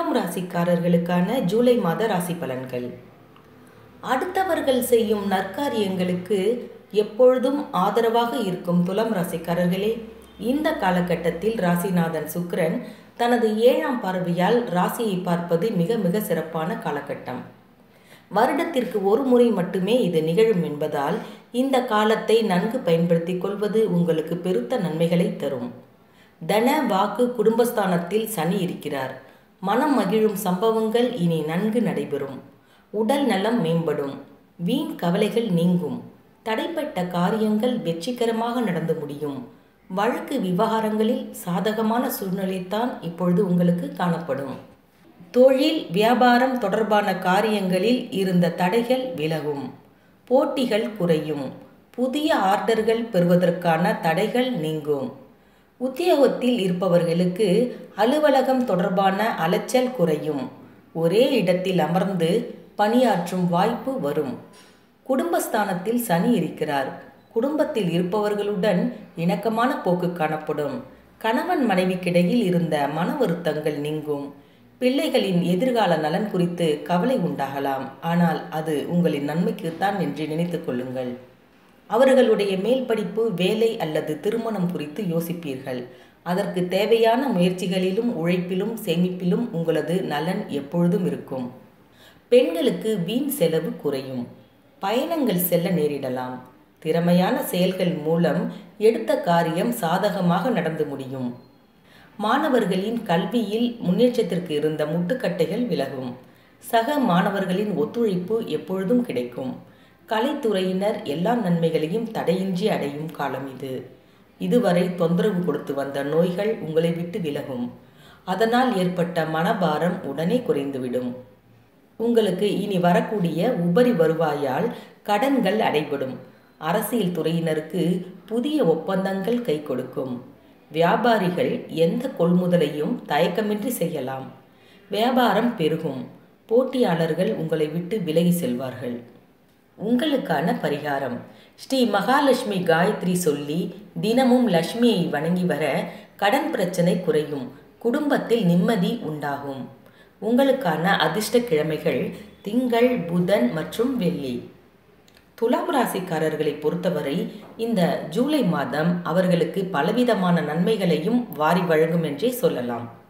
துலாம் ராசிக்காரர்களுக்கான ஜூலை மாத ராசி பலன்கள் அடுத்தவர்கள் செய்யும் நற்காரியங்களுக்கு எப்பொழுதும் ஆதரவாக இருக்கும் துலாம் ராசிக்காரர்களே இந்த காலகட்டத்தில் ராசிநாதன் சுக்கிரன் தனது ஏழாம் பார்வையால் ராசியை பார்ப்பது மிக மிக சிறப்பான காலகட்டம் வருடத்திற்கு ஒரு முறை மட்டுமே இது நிகழும் என்பதால் இந்த காலத்தை நன்கு பயன்படுத்திக் கொள்வது உங்களுக்கு பெருத்த நன்மைகளை தரும் தன வாக்கு குடும்பஸ்தானத்தில் சனி இருக்கிறார் மனம் மகிழும் சம்பவங்கள் இனி நன்கு நடைபெறும் உடல் நலம் மேம்படும் வீண் கவலைகள் நீங்கும் தடைப்பட்ட காரியங்கள் வெற்றிகரமாக நடந்து முடியும் வழக்கு விவகாரங்களில் சாதகமான சூழ்நிலைத்தான் இப்பொழுது உங்களுக்கு காணப்படும் தொழில் வியாபாரம் தொடர்பான காரியங்களில் இருந்த தடைகள் விலகும் போட்டிகள் குறையும் புதிய ஆர்டர்கள் பெறுவதற்கான தடைகள் நீங்கும் உத்தியோகத்தில் இருப்பவர்களுக்கு அலுவலகம் தொடர்பான அலைச்சல் குறையும் ஒரே இடத்தில் அமர்ந்து பணியாற்றும் வாய்ப்பு வரும் குடும்பஸ்தானத்தில் சனி இருக்கிறார் குடும்பத்தில் இருப்பவர்களுடன் இணக்கமான போக்கு காணப்படும் கணவன் மனைவிக்கிடையில் இருந்த மன வருத்தங்கள் நீங்கும் பிள்ளைகளின் எதிர்கால நலன் குறித்து கவலை உண்டாகலாம் ஆனால் அது உங்களின் நன்மைக்குத்தான் என்று நினைத்துக் கொள்ளுங்கள் அவர்களுடைய மேல் படிப்பு வேலை அல்லது திருமணம் குறித்து யோசிப்பீர்கள் அதற்கு தேவையான முயற்சிகளிலும் உழைப்பிலும் சேமிப்பிலும் உங்களது நலன் எப்பொழுதும் இருக்கும் பெண்களுக்கு வீண் செலவு குறையும் பயணங்கள் செல்ல நேரிடலாம் திறமையான செயல்கள் மூலம் எடுத்த காரியம் சாதகமாக நடந்து முடியும் மாணவர்களின் கல்வியில் முன்னேற்றத்திற்கு இருந்த முட்டுக்கட்டைகள் விலகும் சக மாணவர்களின் ஒத்துழைப்பு எப்பொழுதும் கிடைக்கும் கலைத்துறையினர் எல்லா நன்மைகளையும் தடையின்றி அடையும் காலம் இது இதுவரை தொந்தரவு கொடுத்து வந்த நோய்கள் உங்களை விட்டு விலகும் அதனால் ஏற்பட்ட மனபாரம் உடனே குறைந்துவிடும் உங்களுக்கு இனி வரக்கூடிய உபரி வருவாயால் கடன்கள் அடைபடும் அரசியல் துறையினருக்கு புதிய ஒப்பந்தங்கள் கை கொடுக்கும் வியாபாரிகள் எந்த கொள்முதலையும் தயக்கமின்றி செய்யலாம் வியாபாரம் பெருகும் போட்டியாளர்கள் உங்களை விட்டு விலகி செல்வார்கள் உங்களுக்கான பரிகாரம் ஸ்ரீ மகாலட்சுமி காயத்ரி சொல்லி தினமும் லட்சுமியை வணங்கி வர கடன் பிரச்சனை குறையும் குடும்பத்தில் நிம்மதி உண்டாகும் உங்களுக்கான அதிர்ஷ்ட கிழமைகள் திங்கள் புதன் மற்றும் வெள்ளி துலாம் ராசிக்காரர்களை பொறுத்தவரை இந்த ஜூலை மாதம் அவர்களுக்கு பலவிதமான நன்மைகளையும் வாரி வழங்கும் என்றே சொல்லலாம்